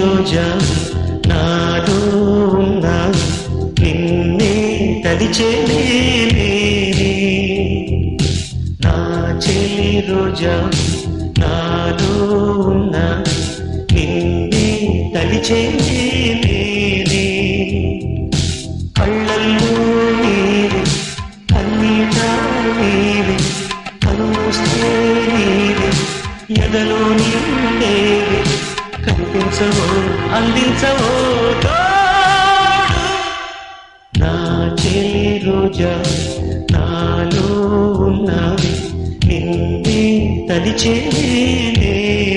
రోజా నాలో ఉన్నాను నిన్నే తలిచేనే నా చెలి రోజా నాలో ఉన్నా నిన్నే తలిచేనే కళ్ళల్లో నీవే కన్నీట నీవే కనుమూస్తే నీవే ఎదలో నిండేవే కనిపించవో అందించవో తోడు నా చెలి రోజా నాలో ఉన్నవి నిన్నే తలిచేనే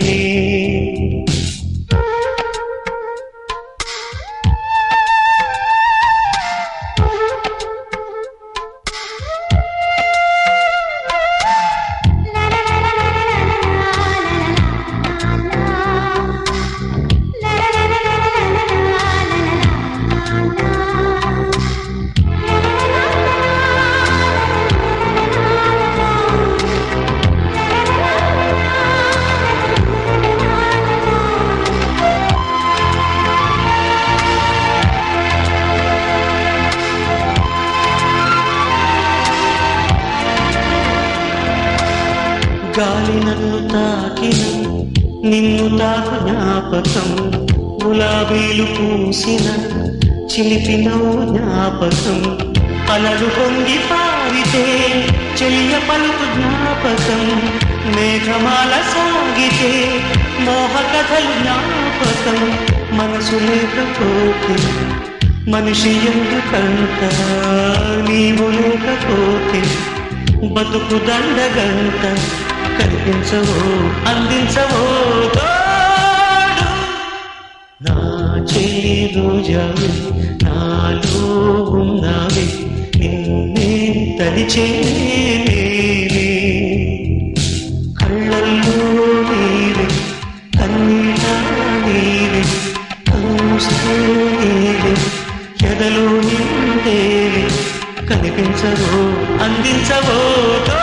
గాలి నన్ను తాకిన నిన్ను తాకు జ్ఞాపకం గులాబీలు పూసిన చిలిపిన జ్ఞాపకం అలలు పొంగి పారితే చెయ్య పలుకు జ్ఞాపకం మేఘమాల సాగితే మోహ కథలు జ్ఞాపకం మనసు లేకపోతే మనిషి ఎందుకంట నీవు లేకపోతే బతుకు దండగంట కనిపించవో అందించవో తోడు నా చెల్లి రోజావి నాలో ఉన్నవి నిన్నే తలిచేనే కళ్ళల్లో నీవే కన్నీట నీవే కనుస్తే నీవే ఎదలో నిండేవే కనిపించవో అందించవో తోడు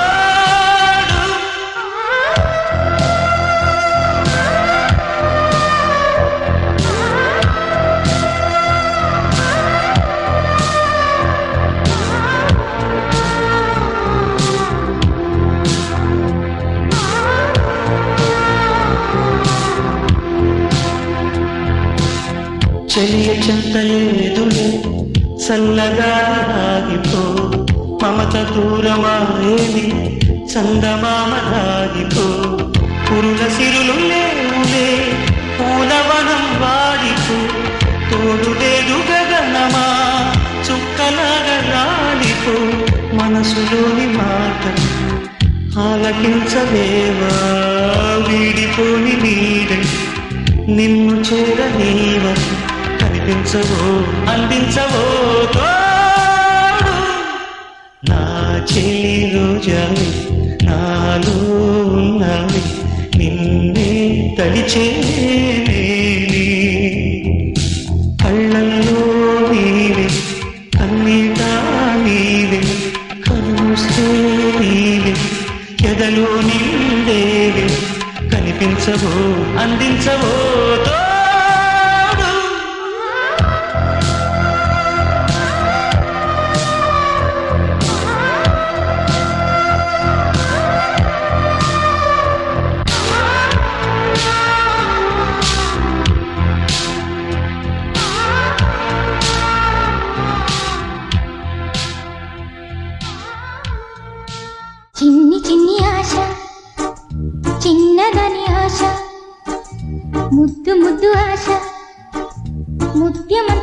చెలియ చింతలేదులే చల్లగా ఆగిపో మమత దూరమాయేది చందమామ ఆగిపో పురుల సిరులు లేవులే పూలవనం వాడిపో తోడు లేదు గగనమా చుక్కలాగా రాలిపో మనసులోని మాట ఆలకించవేవా వీడిపోని నీడే నిన్ను చేరనీవ కనిపించవో అందించవో తోడు నా చెలి రోజావి నాలో ఉన్నవి నిన్నే తలిచేనే కళ్ళల్లో నీవే కన్నీట నీవే కనుస్తే నీవే ఎదలో నిండేవే కనిపించవో అందించవో తోడు చిన్ని చిన్ని ఆశ చిన్నదని ఆశ ముద్దు ముద్దు ఆశ ముత్యమ